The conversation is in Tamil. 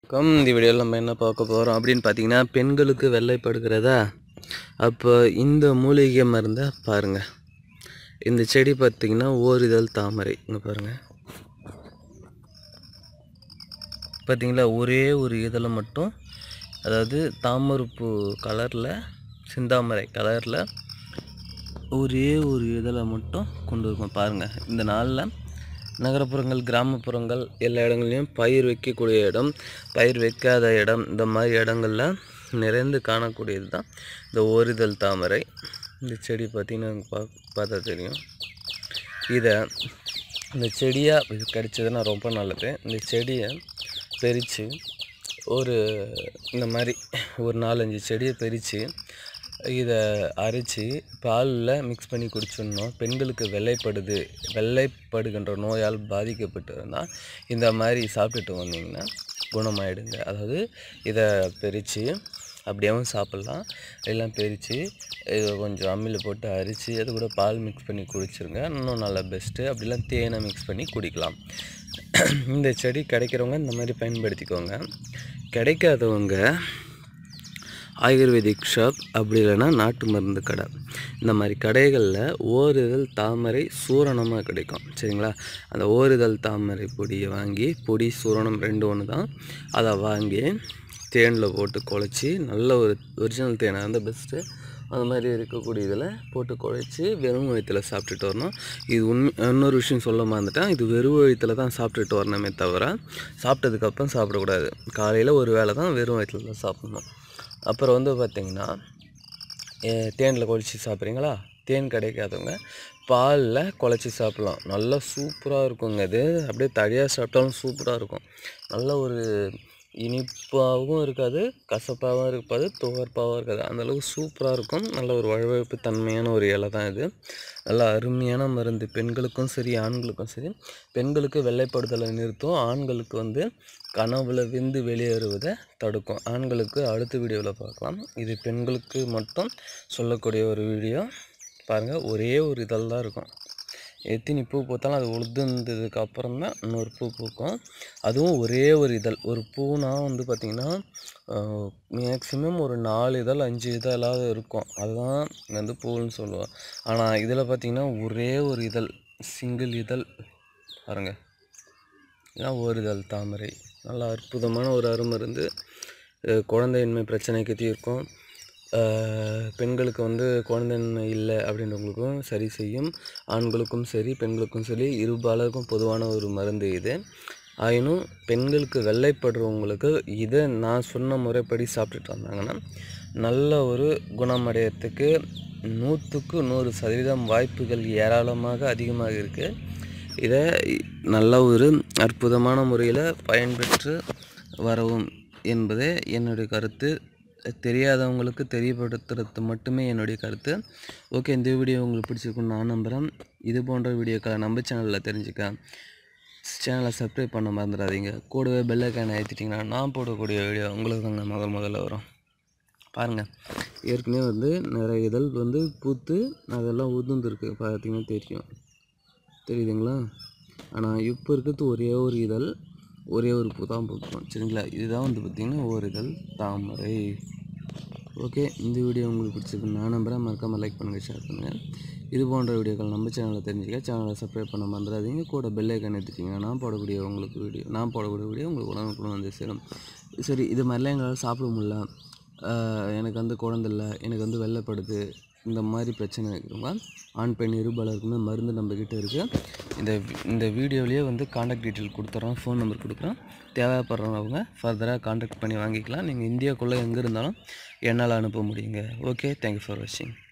கம் இந்த வீடியோவில் நம்ம என்ன பார்க்க போகிறோம் அப்படின்னு பார்த்தீங்கன்னா பெண்களுக்கு வெள்ளைப்படுகிறதா அப்போ இந்த மூலிகை மருந்தை பாருங்கள் இந்த செடி பார்த்தீங்கன்னா ஓரிதழ் தாமரை இங்கே பாருங்கள் பார்த்தீங்களா ஒரே ஒரு இதழை மட்டும் அதாவது தாமரைப்பூ கலரில் சிந்தாமரை கலரில் ஒரே ஒரு இதழை மட்டும் கொண்டு இருக்கும் பாருங்கள் இந்த நாளில் நகரப்புறங்கள் கிராமப்புறங்கள் எல்லா இடங்கள்லையும் பயிர் வைக்கக்கூடிய இடம் பயிர் வைக்காத இடம் இந்த மாதிரி இடங்கள்ல நிறைந்து காணக்கூடியது தான் இந்த ஓரிதழ் தாமரை இந்த செடி பார்த்திங்கன்னா பா பார்த்தா தெரியும் இதை இந்த செடியாக இது கிடைச்சதுன்னா ரொம்ப நல்லது இந்த செடியை பறித்து ஒரு இந்த மாதிரி ஒரு நாலஞ்சு செடியை பறித்து இதை அரைச்சி பாலில் மிக்ஸ் பண்ணி குடிச்சிடணும் பெண்களுக்கு வெள்ளைப்படுது வெள்ளைப்படுகின்ற நோயால் பாதிக்கப்பட்டிருந்தால் இந்த மாதிரி சாப்பிட்டுட்டு வந்தீங்கன்னா குணமாயிடுங்க அதாவது இதை பறித்து அப்படியேவும் சாப்பிட்லாம் எல்லாம் பறித்து இதை கொஞ்சம் அம்மியில் போட்டு அரிச்சு அது கூட பால் மிக்ஸ் பண்ணி குடிச்சிருங்க இன்னும் நல்லா பெஸ்ட்டு அப்படிலாம் தேனை மிக்ஸ் பண்ணி குடிக்கலாம் இந்த செடி கிடைக்கிறவங்க இந்த மாதிரி பயன்படுத்திக்கோங்க கிடைக்காதவங்க ஆயுர்வேதிக் ஷாப் அப்படி இல்லைன்னா நாட்டு மருந்து கடை இந்த மாதிரி கடைகளில் ஓரிதழ் தாமரை சூரணமாக கிடைக்கும் சரிங்களா அந்த ஓரிதழ் தாமரை பொடியை வாங்கி பொடி சூரணம் ரெண்டு ஒன்று தான் அதை வாங்கி தேனில் போட்டு குழச்சி நல்ல ஒரு ஒரிஜினல் தேனாக இருந்தால் பெஸ்ட்டு அந்த மாதிரி இருக்கக்கூடிய இதில் போட்டு குழைச்சி வெறும் வயிற்றில் சாப்பிட்டுட்டு வரணும் இது உண்மை இன்னொரு விஷயம் சொல்ல மறந்துட்டேன் இது வெறும் வயிற்றில் தான் சாப்பிட்டுட்டு வரணுமே தவிர சாப்பிட்டதுக்கப்புறம் சாப்பிடக்கூடாது காலையில் ஒரு வேளை தான் வெறும் வயிற்றில் தான் சாப்பிட்ணும் அப்புறம் வந்து பார்த்திங்கன்னா தேனில் குழச்சி சாப்பிட்றீங்களா தேன் கிடைக்காதவங்க பாலில் குழச்சி சாப்பிட்லாம் நல்லா சூப்பராக இருக்குங்க இது அப்படியே தடியாக சாப்பிட்டாலும் சூப்பராக இருக்கும் நல்ல ஒரு இனிப்பாகவும் இருக்காது கசப்பாகவும் இருக்காது துவர்ப்பாகவும் இருக்காது அந்தளவுக்கு சூப்பராக இருக்கும் நல்ல ஒரு வழுவழுப்பு தன்மையான ஒரு இலை தான் இது நல்ல அருமையான மருந்து பெண்களுக்கும் சரி ஆண்களுக்கும் சரி பெண்களுக்கு வெள்ளைப்படுதலை நிறுத்தும் ஆண்களுக்கு வந்து கனவுல விந்து வெளியேறுவதை தடுக்கும் ஆண்களுக்கு அடுத்த வீடியோவில் பார்க்கலாம் இது பெண்களுக்கு மட்டும் சொல்லக்கூடிய ஒரு வீடியோ பாருங்கள் ஒரே ஒரு இதழ் தான் இருக்கும் எத்தனை பூ பூத்தாலும் அது உளுந்துனதுக்கு அப்புறம் தான் இன்னொரு பூ பூக்கும் அதுவும் ஒரே ஒரு இதழ் ஒரு பூனா வந்து பார்த்திங்கன்னா மேக்ஸிமம் ஒரு நாலு இதழ் அஞ்சு இதழாவது இருக்கும் அதுதான் வந்து பூன்னு சொல்லுவோம் ஆனால் இதில் பார்த்திங்கன்னா ஒரே ஒரு இதழ் சிங்கிள் இதழ் பாருங்கள் இதான் ஒரு இதழ் தாமரை நல்லா அற்புதமான ஒரு அருமருந்து குழந்தையின்மை பிரச்சனைக்கு தீர்க்கும் பெண்களுக்கு வந்து குழந்தைன்மை இல்லை அப்படின்றவங்களுக்கும் சரி செய்யும் ஆண்களுக்கும் சரி பெண்களுக்கும் சரி இருபாலருக்கும் பொதுவான ஒரு மருந்து இது ஆயினும் பெண்களுக்கு வெள்ளைப்படுறவங்களுக்கு இதை நான் சொன்ன முறைப்படி சாப்பிட்டுட்டு வந்தாங்கன்னா நல்ல ஒரு குணமடையத்துக்கு நூற்றுக்கு நூறு சதவீதம் வாய்ப்புகள் ஏராளமாக அதிகமாக இருக்குது இதை நல்ல ஒரு அற்புதமான முறையில் பயன்பெற்று வரவும் என்பதே என்னுடைய கருத்து தெரியாதவங்களுக்கு தெரியப்படுத்துறது மட்டுமே என்னுடைய கருத்து ஓகே இந்த வீடியோ உங்களுக்கு பிடிச்சிருக்குன்னு நான் நம்புகிறேன் இது போன்ற வீடியோக்களை நம்ம சேனலில் தெரிஞ்சுக்க சேனலை சப்ஸ்கிரைப் பண்ண மறந்துடாதீங்க கூடவே பெல்லைக்கான ஏற்றிட்டிங்கன்னா நான் போடக்கூடிய வீடியோ உங்களுக்கு தாங்க முதல் முதல்ல வரும் பாருங்கள் ஏற்கனவே வந்து நிறைய இதழ் வந்து பூத்து அதெல்லாம் உதிர்ந்துருக்கு பார்த்தீங்கன்னா தெரியும் தெரியுதுங்களா ஆனால் இப்போ இருக்கிறது ஒரே ஒரு இதழ் ஒரே ஒரு பூ தான் பூக்கும் சரிங்களா இதுதான் வந்து பார்த்திங்கன்னா ஒரு இதழ் தாமரை ஓகே இந்த வீடியோ உங்களுக்கு பிடிச்சிருக்கு நான் நம்புகிறேன் மறக்காமல் லைக் பண்ணுங்கள் ஷேர் பண்ணுங்கள் இது போன்ற வீடியோக்கள் நம்ம சேனலில் தெரிஞ்சுக்க சேனலை சப்ஸ்கிரைப் பண்ண மறந்துடாதீங்க கூட பெல்லைக்கன் எடுத்துட்டிங்கன்னா நான் போடக்கூடிய உங்களுக்கு வீடியோ நான் போடக்கூடிய வீடியோ உங்களுக்கு உடனுக்குடன் வந்து சேரும் சரி இது மாதிரிலாம் எங்களால் சாப்பிட முடியல எனக்கு வந்து குழந்தை இல்லை எனக்கு வந்து வெள்ளைப்படுது இந்த மாதிரி பிரச்சனை இருக்கிறவங்க ஆண் பெண் இருபாலருக்குமே மருந்து நம்மக்கிட்ட இருக்குது இந்த இந்த வீடியோலேயே வந்து காண்டாக்ட் டீட்டெயில் கொடுத்துட்றோம் ஃபோன் நம்பர் கொடுக்குறோம் தேவைப்படுறவங்க ஃபர்தராக காண்டாக்ட் பண்ணி வாங்கிக்கலாம் நீங்கள் இந்தியாவுக்குள்ளே எங்கே இருந்தாலும் என்னால் அனுப்ப முடியுங்க ஓகே தேங்க்யூ ஃபார் வாட்சிங்